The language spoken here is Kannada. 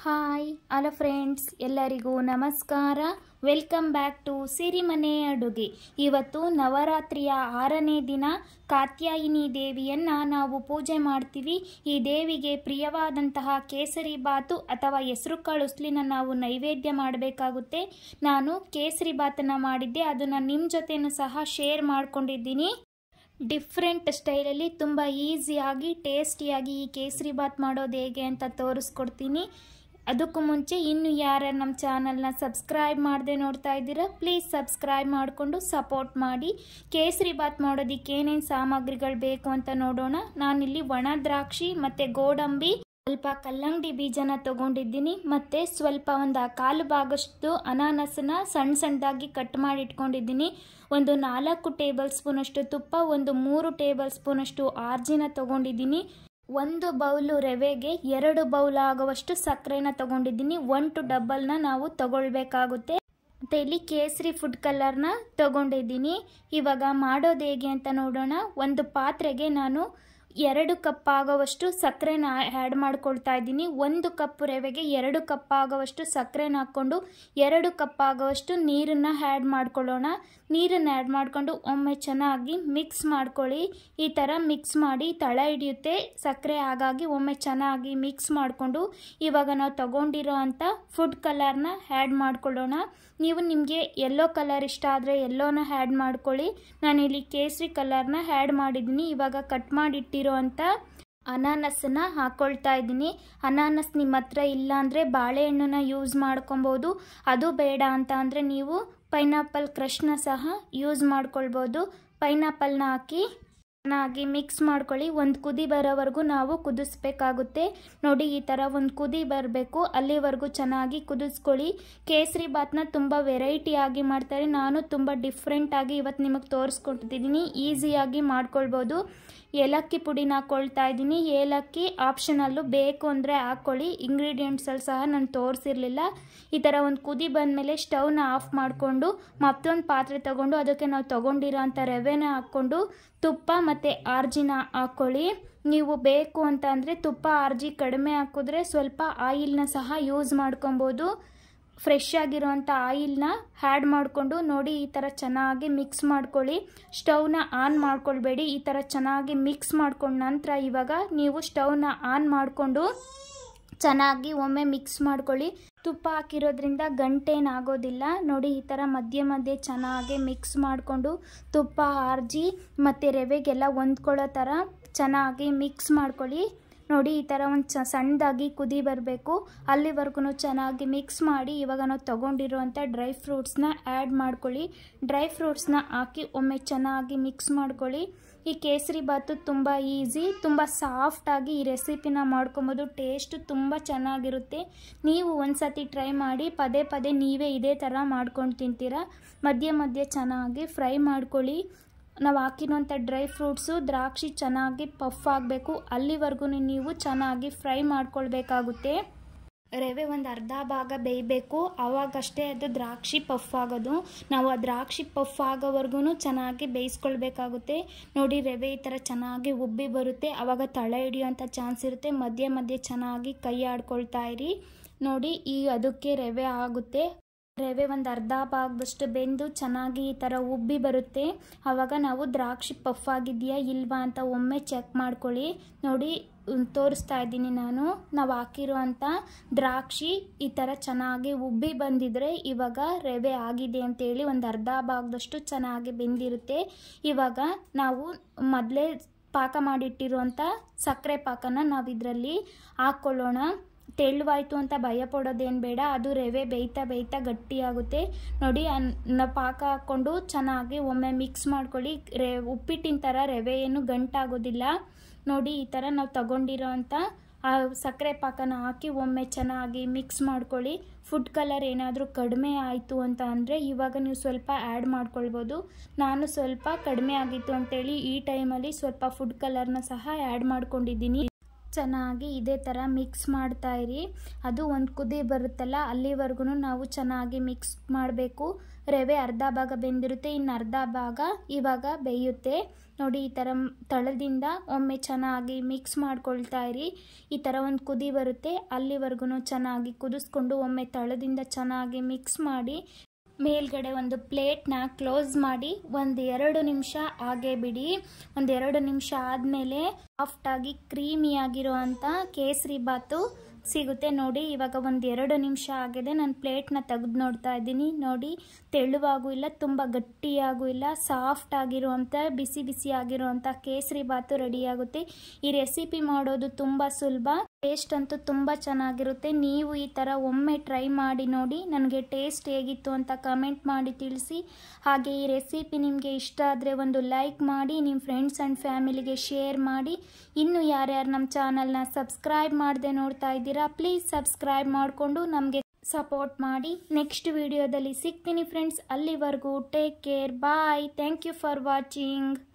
ಹಾಯ್ ಹಲೋ ಫ್ರೆಂಡ್ಸ್ ಎಲ್ಲರಿಗೂ ನಮಸ್ಕಾರ ವೆಲ್ಕಮ್ ಬ್ಯಾಕ್ ಟು ಸಿರಿಮನೆ ಅಡುಗೆ ಇವತ್ತು ನವರಾತ್ರಿಯ ಆರನೇ ದಿನ ಕಾತ್ಯಾಯಿನಿ ದೇವಿಯನ್ನು ನಾವು ಪೂಜೆ ಮಾಡ್ತೀವಿ ಈ ದೇವಿಗೆ ಪ್ರಿಯವಾದಂತಹ ಕೇಸರಿ ಬಾತು ಅಥವಾ ಹೆಸರು ಕಾಳು ಉಸ್ಲಿನ ನಾವು ನೈವೇದ್ಯ ಮಾಡಬೇಕಾಗುತ್ತೆ ನಾನು ಕೇಸರಿ ಬಾತನ್ನು ಮಾಡಿದ್ದೆ ಅದನ್ನು ನಿಮ್ಮ ಜೊತೆನೂ ಸಹ ಶೇರ್ ಮಾಡ್ಕೊಂಡಿದ್ದೀನಿ ಡಿಫ್ರೆಂಟ್ ಸ್ಟೈಲಲ್ಲಿ ತುಂಬ ಈಸಿಯಾಗಿ ಟೇಸ್ಟಿಯಾಗಿ ಈ ಕೇಸರಿ ಬಾತ್ ಮಾಡೋದು ಹೇಗೆ ಅಂತ ತೋರಿಸ್ಕೊಡ್ತೀನಿ ಅದಕ್ಕೂ ಮುಂಚೆ ಇನ್ನು ಯಾರು ನಮ್ಮ ಚಾನಲ್ನ ಸಬ್ಸ್ಕ್ರೈಬ್ ಮಾಡದೆ ನೋಡ್ತಾ ಇದ್ದೀರಾ ಪ್ಲೀಸ್ ಸಬ್ಸ್ಕ್ರೈಬ್ ಮಾಡಿಕೊಂಡು ಸಪೋರ್ಟ್ ಮಾಡಿ ಕೇಸರಿ ಬಾತ್ ಮಾಡೋದಕ್ಕೆ ಏನೇನು ಸಾಮಗ್ರಿಗಳು ಬೇಕು ಅಂತ ನೋಡೋಣ ನಾನಿಲ್ಲಿ ಒಣ ದ್ರಾಕ್ಷಿ ಮತ್ತು ಗೋಡಂಬಿ ಸ್ವಲ್ಪ ಕಲ್ಲಂಗಡಿ ಬೀಜನ ತಗೊಂಡಿದ್ದೀನಿ ಮತ್ತು ಸ್ವಲ್ಪ ಒಂದು ಕಾಲು ಭಾಗಷ್ಟು ಅನಾನಸನ ಸಣ್ಣ ಸಣ್ಣದಾಗಿ ಕಟ್ ಮಾಡಿ ಇಟ್ಕೊಂಡಿದ್ದೀನಿ ಒಂದು ನಾಲ್ಕು ಟೇಬಲ್ ಸ್ಪೂನಷ್ಟು ತುಪ್ಪ ಒಂದು ಮೂರು ಟೇಬಲ್ ಸ್ಪೂನಷ್ಟು ಆರ್ಜಿನ ತಗೊಂಡಿದ್ದೀನಿ ಒಂದು ಬೌಲು ರವೆಗೆ ಎರಡು ಬೌಲ್ ಆಗುವಷ್ಟು ಸಕ್ಕರೆನ ತಗೊಂಡಿದ್ದೀನಿ ಒನ್ ಟು ಡಬಲ್ನ ನಾವು ತಗೊಳ್ಬೇಕಾಗುತ್ತೆ ಮತ್ತು ಇಲ್ಲಿ ಕೇಸರಿ ಫುಡ್ ಕಲರ್ನ ತಗೊಂಡಿದ್ದೀನಿ ಇವಾಗ ಮಾಡೋದು ಹೇಗೆ ಅಂತ ನೋಡೋಣ ಒಂದು ಪಾತ್ರೆಗೆ ನಾನು ಎರಡು ಕಪ್ ಆಗೋವಷ್ಟು ಸಕ್ಕರೆನ ಆ್ಯಡ್ ಮಾಡ್ಕೊಳ್ತಾ ಇದ್ದೀನಿ ಒಂದು ಕಪ್ ರವೆಗೆ ಎರಡು ಕಪ್ ಆಗೋವಷ್ಟು ಸಕ್ಕರೆನ ಹಾಕ್ಕೊಂಡು ಎರಡು ಕಪ್ ಆಗೋವಷ್ಟು ನೀರನ್ನು ಆ್ಯಡ್ ಮಾಡ್ಕೊಳ್ಳೋಣ ನೀರನ್ನು ಆ್ಯಡ್ ಮಾಡಿಕೊಂಡು ಒಮ್ಮೆ ಚೆನ್ನಾಗಿ ಮಿಕ್ಸ್ ಮಾಡ್ಕೊಳ್ಳಿ ಈ ಥರ ಮಿಕ್ಸ್ ಮಾಡಿ ತಳ ಹಿಡಿಯುತ್ತೆ ಸಕ್ಕರೆ ಹಾಗಾಗಿ ಒಮ್ಮೆ ಚೆನ್ನಾಗಿ ಮಿಕ್ಸ್ ಮಾಡಿಕೊಂಡು ಇವಾಗ ನಾವು ತಗೊಂಡಿರೋ ಅಂಥ ಫುಡ್ ಕಲರ್ನ ಆ್ಯಡ್ ಮಾಡ್ಕೊಳ್ಳೋಣ ನೀವು ನಿಮಗೆ ಯೆಲ್ಲೋ ಕಲರ್ ಇಷ್ಟ ಆದರೆ ಯೆಲ್ಲೋನ ಆ್ಯಡ್ ಮಾಡ್ಕೊಳ್ಳಿ ನಾನಿಲ್ಲಿ ಕೇಸರಿ ಕಲರ್ನ ಆ್ಯಡ್ ಮಾಡಿದ್ದೀನಿ ಇವಾಗ ಕಟ್ ಮಾಡಿಟ್ಟಿರೋ ಅಂಥ ಅನಾನಸನ್ನ ಹಾಕ್ಕೊಳ್ತಾ ಇದ್ದೀನಿ ಅನಾನಸ್ ನಿಮ್ಮ ಹತ್ರ ಇಲ್ಲ ಅಂದರೆ ಬಾಳೆಹಣ್ಣನ್ನ ಯೂಸ್ ಮಾಡ್ಕೊಬೋದು ಅದು ಬೇಡ ಅಂತ ಅಂದರೆ ನೀವು ಪೈನಾಪಲ್ ಕ್ರಶ್ನ ಸಹ ಯೂಸ್ ಮಾಡ್ಕೊಳ್ಬೋದು ಪೈನಾಪಲ್ನ ಹಾಕಿ ಚೆನ್ನಾಗಿ ಮಿಕ್ಸ್ ಮಾಡ್ಕೊಳ್ಳಿ ಒಂದು ಕುದಿ ಬರೋವರೆಗೂ ನಾವು ಕುದಿಸ್ಬೇಕಾಗುತ್ತೆ ನೋಡಿ ಈ ಥರ ಒಂದು ಕುದಿ ಬರಬೇಕು ಅಲ್ಲಿವರೆಗೂ ಚೆನ್ನಾಗಿ ಕುದಿಸ್ಕೊಳ್ಳಿ ಕೇಸರಿ ಬಾತ್ನ ತುಂಬ ವೆರೈಟಿಯಾಗಿ ಮಾಡ್ತಾರೆ ನಾನು ತುಂಬ ಡಿಫ್ರೆಂಟಾಗಿ ಇವತ್ತು ನಿಮಗೆ ತೋರಿಸ್ಕೊಟ್ಟಿದ್ದೀನಿ ಈಸಿಯಾಗಿ ಮಾಡ್ಕೊಳ್ಬೋದು ಏಲಕ್ಕಿ ಪುಡಿನ ಹಾಕ್ಕೊಳ್ತಾ ಇದ್ದೀನಿ ಏಲಕ್ಕಿ ಆಪ್ಷನಲ್ಲು ಬೇಕು ಅಂದರೆ ಹಾಕ್ಕೊಳ್ಳಿ ಇಂಗ್ರೀಡಿಯೆಂಟ್ಸಲ್ಲಿ ಸಹ ನಾನು ತೋರಿಸಿರಲಿಲ್ಲ ಈ ಥರ ಒಂದು ಕುದಿ ಬಂದಮೇಲೆ ಸ್ಟವ್ನ ಆಫ್ ಮಾಡಿಕೊಂಡು ಮತ್ತೊಂದು ಪಾತ್ರೆ ತೊಗೊಂಡು ಅದಕ್ಕೆ ನಾವು ತೊಗೊಂಡಿರೋ ಅಂಥ ರವೆನ ಹಾಕ್ಕೊಂಡು ತುಪ್ಪ ಮತ್ತು ಆರ್ಜಿನ ಹಾಕ್ಕೊಳ್ಳಿ ನೀವು ಬೇಕು ಅಂತ ಅಂದರೆ ತುಪ್ಪ ಆರ್ಜಿ ಕಡಿಮೆ ಹಾಕಿದ್ರೆ ಸ್ವಲ್ಪ ಆಯಿಲ್ನ ಸಹ ಯೂಸ್ ಮಾಡ್ಕೊಬೋದು ಫ್ರೆಶ್ ಆಗಿರೋವಂಥ ಆಯಿಲ್ನ ಆ್ಯಡ್ ಮಾಡಿಕೊಂಡು ನೋಡಿ ಈ ಥರ ಚೆನ್ನಾಗಿ ಮಿಕ್ಸ್ ಮಾಡ್ಕೊಳ್ಳಿ ಸ್ಟವ್ನ ಆನ್ ಮಾಡ್ಕೊಳ್ಬೇಡಿ ಈ ಥರ ಚೆನ್ನಾಗಿ ಮಿಕ್ಸ್ ಮಾಡ್ಕೊಂಡ ನಂತರ ಇವಾಗ ನೀವು ಸ್ಟವ್ನ ಆನ್ ಮಾಡಿಕೊಂಡು ಚೆನ್ನಾಗಿ ಒಮ್ಮೆ ಮಿಕ್ಸ್ ಮಾಡ್ಕೊಳ್ಳಿ ತುಪ್ಪ ಹಾಕಿರೋದ್ರಿಂದ ಗಂಟೇನಾಗೋದಿಲ್ಲ ನೋಡಿ ಈ ಥರ ಮಧ್ಯೆ ಮಧ್ಯೆ ಚೆನ್ನಾಗಿ ಮಿಕ್ಸ್ ಮಾಡಿಕೊಂಡು ತುಪ್ಪ ಆರ್ಜಿ ಮತ್ತು ರವೆಗೆಲ್ಲ ಹೊಂದ್ಕೊಳ್ಳೋ ಥರ ಚೆನ್ನಾಗಿ ಮಿಕ್ಸ್ ಮಾಡ್ಕೊಳ್ಳಿ ನೋಡಿ ಈ ಥರ ಒಂದು ಚ ಸಣ್ಣದಾಗಿ ಕುದಿ ಬರಬೇಕು ಅಲ್ಲಿವರೆಗೂ ಚೆನ್ನಾಗಿ ಮಿಕ್ಸ್ ಮಾಡಿ ಇವಾಗ ನಾವು ತೊಗೊಂಡಿರುವಂಥ ಡ್ರೈ ಫ್ರೂಟ್ಸ್ನ ಆ್ಯಡ್ ಮಾಡ್ಕೊಳ್ಳಿ ಡ್ರೈ ಫ್ರೂಟ್ಸ್ನ ಹಾಕಿ ಒಮ್ಮೆ ಚೆನ್ನಾಗಿ ಮಿಕ್ಸ್ ಮಾಡ್ಕೊಳ್ಳಿ ಈ ಕೇಸರಿ ಬಾತು ತುಂಬ ಈಸಿ ತುಂಬ ಸಾಫ್ಟಾಗಿ ಈ ರೆಸಿಪಿನ ಮಾಡ್ಕೊಬೋದು ಟೇಸ್ಟು ತುಂಬ ಚೆನ್ನಾಗಿರುತ್ತೆ ನೀವು ಒಂದು ಸತಿ ಟ್ರೈ ಮಾಡಿ ಪದೇ ಪದೇ ನೀವೇ ಇದೇ ಥರ ಮಾಡ್ಕೊಂಡು ತಿಂತೀರಾ ಮಧ್ಯೆ ಮಧ್ಯೆ ಚೆನ್ನಾಗಿ ಫ್ರೈ ಮಾಡ್ಕೊಳ್ಳಿ ನಾವು ಹಾಕಿರುವಂಥ ಡ್ರೈ ಫ್ರೂಟ್ಸು ದ್ರಾಕ್ಷಿ ಚೆನ್ನಾಗಿ ಪಫ್ ಆಗಬೇಕು ಅಲ್ಲಿವರೆಗೂ ನೀವು ಚೆನ್ನಾಗಿ ಫ್ರೈ ಮಾಡ್ಕೊಳ್ಬೇಕಾಗುತ್ತೆ ರವೆ ಒಂದು ಅರ್ಧ ಭಾಗ ಬೇಯಬೇಕು ಆವಾಗಷ್ಟೇ ಅದು ದ್ರಾಕ್ಷಿ ಪಫ್ ಆಗೋದು ನಾವು ಆ ದ್ರಾಕ್ಷಿ ಪಫ್ ಆಗೋವರೆಗೂ ಚೆನ್ನಾಗಿ ಬೇಯಿಸ್ಕೊಳ್ಬೇಕಾಗುತ್ತೆ ನೋಡಿ ರವೆ ಈ ಥರ ಚೆನ್ನಾಗಿ ಉಬ್ಬಿ ಬರುತ್ತೆ ಆವಾಗ ತಳ ಹಿಡಿಯೋಂಥ ಚಾನ್ಸ್ ಇರುತ್ತೆ ಮಧ್ಯೆ ಮಧ್ಯೆ ಚೆನ್ನಾಗಿ ಕೈ ಆಡ್ಕೊಳ್ತಾ ಇರಿ ನೋಡಿ ಈ ಅದಕ್ಕೆ ರವೆ ಆಗುತ್ತೆ ರವೆ ಒಂದು ಅರ್ಧ ಭಾಗದಷ್ಟು ಬೆಂದು ಚೆನ್ನಾಗಿ ಈ ಥರ ಉಬ್ಬಿ ಬರುತ್ತೆ ಆವಾಗ ನಾವು ದ್ರಾಕ್ಷಿ ಪಫ್ ಆಗಿದೆಯಾ ಇಲ್ವಾ ಅಂತ ಒಮ್ಮೆ ಚೆಕ್ ಮಾಡ್ಕೊಳ್ಳಿ ನೋಡಿ ತೋರಿಸ್ತಾ ಇದ್ದೀನಿ ನಾನು ನಾವು ಹಾಕಿರುವಂಥ ದ್ರಾಕ್ಷಿ ಈ ಥರ ಚೆನ್ನಾಗಿ ಉಬ್ಬಿ ಬಂದಿದ್ರೆ ಇವಾಗ ರವೆ ಆಗಿದೆ ಅಂತೇಳಿ ಒಂದು ಅರ್ಧ ಭಾಗದಷ್ಟು ಚೆನ್ನಾಗಿ ಬೆಂದಿರುತ್ತೆ ಇವಾಗ ನಾವು ಮೊದಲೇ ಪಾಕ ಮಾಡಿಟ್ಟಿರುವಂಥ ಸಕ್ಕರೆ ಪಾಕನ ನಾವು ಇದರಲ್ಲಿ ಹಾಕ್ಕೊಳ್ಳೋಣ ತೆಳ್ಳುವಾಯಿತು ಅಂತ ಭಯ ಪಡೋದೇನು ಬೇಡ ಅದು ರವೆ ಬೇಯ್ತಾ ಬೇಯ್ತಾ ಗಟ್ಟಿಯಾಗುತ್ತೆ ನೋಡಿ ಅನ್ನ ಪಾಕ ಹಾಕ್ಕೊಂಡು ಚೆನ್ನಾಗಿ ಒಮ್ಮೆ ಮಿಕ್ಸ್ ಮಾಡ್ಕೊಳ್ಳಿ ರೇ ಉಪ್ಪಿಟ್ಟಿನ ಥರ ರವೆ ಏನು ಗಂಟಾಗೋದಿಲ್ಲ ನೋಡಿ ಈ ಥರ ನಾವು ತಗೊಂಡಿರೋ ಅಂಥ ಆ ಸಕ್ಕರೆ ಪಾಕನ ಹಾಕಿ ಒಮ್ಮೆ ಚೆನ್ನಾಗಿ ಮಿಕ್ಸ್ ಮಾಡ್ಕೊಳ್ಳಿ ಫುಡ್ ಕಲರ್ ಏನಾದರೂ ಕಡಿಮೆ ಆಯಿತು ಅಂತ ಅಂದರೆ ಇವಾಗ ನೀವು ಸ್ವಲ್ಪ ಆ್ಯಡ್ ಮಾಡ್ಕೊಳ್ಬೋದು ನಾನು ಸ್ವಲ್ಪ ಕಡಿಮೆ ಆಗಿತ್ತು ಅಂತೇಳಿ ಈ ಟೈಮಲ್ಲಿ ಸ್ವಲ್ಪ ಫುಡ್ ಕಲರ್ನ ಸಹ ಆ್ಯಡ್ ಮಾಡ್ಕೊಂಡಿದ್ದೀನಿ ಚೆನ್ನಾಗಿ ಇದೇ ಥರ ಮಿಕ್ಸ್ ಮಾಡ್ತಾ ಇರಿ ಅದು ಒಂದು ಕುದಿ ಬರುತ್ತಲ್ಲ ಅಲ್ಲಿವರೆಗೂ ನಾವು ಚೆನ್ನಾಗಿ ಮಿಕ್ಸ್ ಮಾಡಬೇಕು ರವೆ ಅರ್ಧ ಭಾಗ ಬೆಂದಿರುತ್ತೆ ಇನ್ನು ಅರ್ಧ ಭಾಗ ಇವಾಗ ಬೇಯುತ್ತೆ ನೋಡಿ ಈ ಥರ ತಳದಿಂದ ಒಮ್ಮೆ ಚೆನ್ನಾಗಿ ಮಿಕ್ಸ್ ಮಾಡ್ಕೊಳ್ತಾ ಇರಿ ಈ ಥರ ಒಂದು ಕುದಿ ಬರುತ್ತೆ ಅಲ್ಲಿವರೆಗೂ ಚೆನ್ನಾಗಿ ಕುದಿಸ್ಕೊಂಡು ಒಮ್ಮೆ ತಳದಿಂದ ಚೆನ್ನಾಗಿ ಮಿಕ್ಸ್ ಮಾಡಿ ಮೇಲ್ಗಡೆ ಒಂದು ಪ್ಲೇಟ್ನ ಕ್ಲೋಸ್ ಮಾಡಿ ಒಂದು ಎರಡು ನಿಮಿಷ ಹಾಗೆ ಬಿಡಿ ಒಂದು ಎರಡು ನಿಮಿಷ ಆದಮೇಲೆ ಸಾಫ್ಟಾಗಿ ಕ್ರೀಮಿಯಾಗಿರೋ ಅಂಥ ಕೇಸರಿ ಬಾತು ಸಿಗುತ್ತೆ ನೋಡಿ ಇವಾಗ ಒಂದು ಎರಡು ನಿಮಿಷ ಆಗಿದೆ ನಾನು ಪ್ಲೇಟ್ನ ತೆಗೆದು ನೋಡ್ತಾ ಇದ್ದೀನಿ ನೋಡಿ ತೆಳುವಾಗೂ ಇಲ್ಲ ತುಂಬ ಗಟ್ಟಿಯಾಗೂ ಇಲ್ಲ ಸಾಫ್ಟ್ ಆಗಿರುವಂಥ ಬಿಸಿ ಬಿಸಿ ಆಗಿರುವಂಥ ಕೇಸರಿ ಬಾತು ರೆಡಿಯಾಗುತ್ತೆ ಈ ರೆಸಿಪಿ ಮಾಡೋದು ತುಂಬ ಸುಲಭ ಟೇಸ್ಟ್ ಅಂತೂ ತುಂಬ ಚೆನ್ನಾಗಿರುತ್ತೆ ನೀವು ಈ ಥರ ಒಮ್ಮೆ ಟ್ರೈ ಮಾಡಿ ನೋಡಿ ನನಗೆ ಟೇಸ್ಟ್ ಹೇಗಿತ್ತು ಅಂತ ಕಮೆಂಟ್ ಮಾಡಿ ತಿಳಿಸಿ ಹಾಗೆ ಈ ರೆಸಿಪಿ ನಿಮಗೆ ಇಷ್ಟ ಆದರೆ ಒಂದು ಲೈಕ್ ಮಾಡಿ ನಿಮ್ಮ ಫ್ರೆಂಡ್ಸ್ ಆ್ಯಂಡ್ ಫ್ಯಾಮಿಲಿಗೆ ಶೇರ್ ಮಾಡಿ ಇನ್ನು ಯಾರ್ಯಾರು ನಮ್ಮ ಚಾನಲ್ನ ಸಬ್ಸ್ಕ್ರೈಬ್ ಮಾಡದೆ ನೋಡ್ತಾ ಇದ್ದೀರಾ ಪ್ಲೀಸ್ ಸಬ್ಸ್ಕ್ರೈಬ್ ಮಾಡಿಕೊಂಡು ನಮಗೆ ಸಪೋರ್ಟ್ ಮಾಡಿ ನೆಕ್ಸ್ಟ್ ವಿಡಿಯೋದಲ್ಲಿ ಸಿಗ್ತೀನಿ ಫ್ರೆಂಡ್ಸ್ ಅಲ್ಲಿವರೆಗೂ take care bye thank you for watching